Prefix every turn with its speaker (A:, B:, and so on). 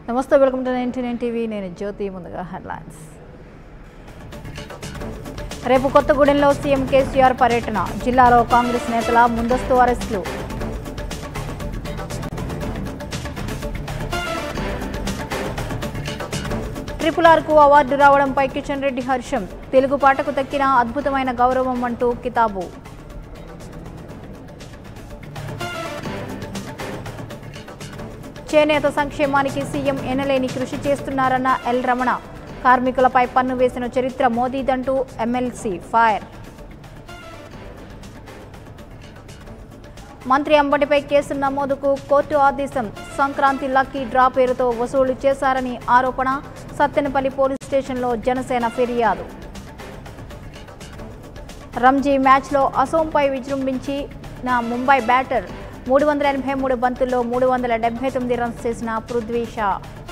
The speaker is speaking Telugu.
A: నమస్తే welcome to ninety nine TV నేను జ్యోతి ముందుగా హెడ్లైన్స్ రేపు కొత్తగూడెంలో సీఎం కేసీఆర్ పర్యటన జిల్లాలో కాంగ్రెస్ నేతల ముందస్తు అరెస్టులు ట్రిపుల్ ఆర్కు అవార్డు రావడంపై కిషన్ రెడ్డి హర్షం తెలుగు పాటకు దక్కిన అద్భుతమైన గౌరవం అంటూ కితాబు చేనేత సంక్షేమానికి సీఎం ఎనలేని కృషి చేస్తున్నారన్న ఎల్ రమణ కార్మికులపై పన్ను వేసిన చరిత్ర మోదీదంటూ ఎమ్మెల్సీ ఫైర్ మంత్రి అంబటిపై కేసు నమోదుకు కోర్టు ఆదేశం సంక్రాంతి లక్కీ డ్రా పేరుతో వసూలు చేశారని ఆరోపణ సత్తెనపల్లి పోలీస్ స్టేషన్లో జనసేన ఫిర్యాదు రంజీ మ్యాచ్లో అసోంపై విజృంభించిన ముంబై బ్యాటర్ మూడు వందల ఎనభై మూడు బంతుల్లో మూడు వందల డెబ్బై తొమ్మిది రన్స్ చేసిన పృథ్వీ షా